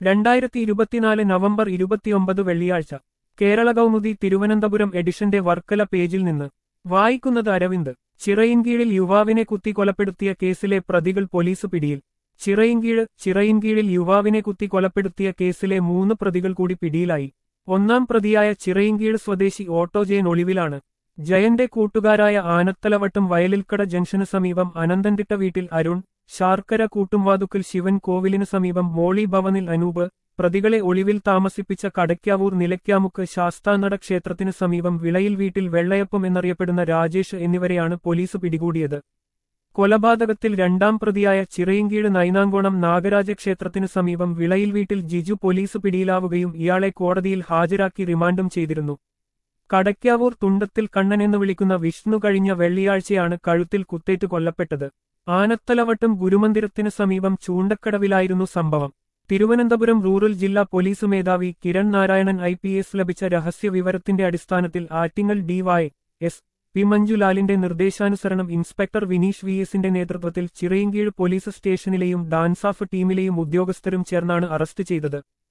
രണ്ടായിരത്തി ഇരുപത്തിനാല് നവംബർ ഇരുപത്തിയൊമ്പത് വെള്ളിയാഴ്ച കേരള കൗമുദി തിരുവനന്തപുരം എഡിഷന്റെ വർക്കല പേജിൽ നിന്ന് വായിക്കുന്നത് അരവിന്ദ് ചിറയിൻകീഴിൽ യുവാവിനെ കുത്തി കൊലപ്പെടുത്തിയ കേസിലെ പ്രതികൾ പോലീസ് പിടിയിൽ ചിറയിൻകീഴ് ചിറയിൻകീഴിൽ യുവാവിനെ കുത്തി കൊലപ്പെടുത്തിയ കേസിലെ മൂന്ന് പ്രതികൾ കൂടി പിടിയിലായി ഒന്നാം പ്രതിയായ ചിറയിൻകീഴ് സ്വദേശി ഓട്ടോ ജയൻ ഒളിവിലാണ് ജയന്റെ കൂട്ടുകാരായ ആനത്തലവട്ടം വയലിൽക്കട ജംഗ്ഷന് സമീപം അനന്തൻതിട്ട വീട്ടിൽ അരുൺ ശാർക്കര കൂട്ടുംവാതുക്കൽ ശിവൻ കോവിലിനു സമീപം മോളി ഭവനിൽ അനൂപ് പ്രതികളെ ഒളിവിൽ താമസിപ്പിച്ച കടയ്ക്കാവൂർ നിലയ്ക്കാമുക്ക് ശാസ്താനട ക്ഷേത്രത്തിനു സമീപം വിളയിൽ വീട്ടിൽ വെള്ളയപ്പം എന്നറിയപ്പെടുന്ന രാജേഷ് എന്നിവരെയാണ് പോലീസ് പിടികൂടിയത് കൊലപാതകത്തിൽ രണ്ടാം പ്രതിയായ ചിറയിൻകീഴ് നൈനാങ്കോണം നാഗരാജ ക്ഷേത്രത്തിനു സമീപം വിളയിൽ വീട്ടിൽ ജിജു പോലീസ് പിടിയിലാവുകയും ഇയാളെ കോടതിയിൽ ഹാജരാക്കി റിമാൻഡും ചെയ്തിരുന്നു കടയ്ക്കാവൂർ തുണ്ടത്തിൽ കണ്ണൻ എന്ന് വിളിക്കുന്ന വിഷ്ണു കഴിഞ്ഞ വെള്ളിയാഴ്ചയാണ് കഴുത്തിൽ കുത്തേറ്റ് കൊല്ലപ്പെട്ടത് ആനത്തലവട്ടം ഗുരുമന്ദിരത്തിനു സമീപം ചൂണ്ടക്കടവിലായിരുന്നു സംഭവം തിരുവനന്തപുരം റൂറൽ ജില്ലാ പോലീസ് മേധാവി Kiran Narayanan I P S ലഭിച്ച രഹസ്യ വിവരത്തിന്റെ അടിസ്ഥാനത്തിൽ ആറ്റിങ്ങൽ ഡിവൈ എസ് പി മഞ്ജുലാലിന്റെ നിർദ്ദേശാനുസരണം ഇൻസ്പെക്ടർ വിനീഷ് വി എസിന്റെ നേതൃത്വത്തിൽ ചിറയിൻകീഴ് പോലീസ് സ്റ്റേഷനിലെയും ഡാൻസാഫ് ടീമിലെയും ഉദ്യോഗസ്ഥരും ചേർന്നാണ് അറസ്റ്റ് ചെയ്തത്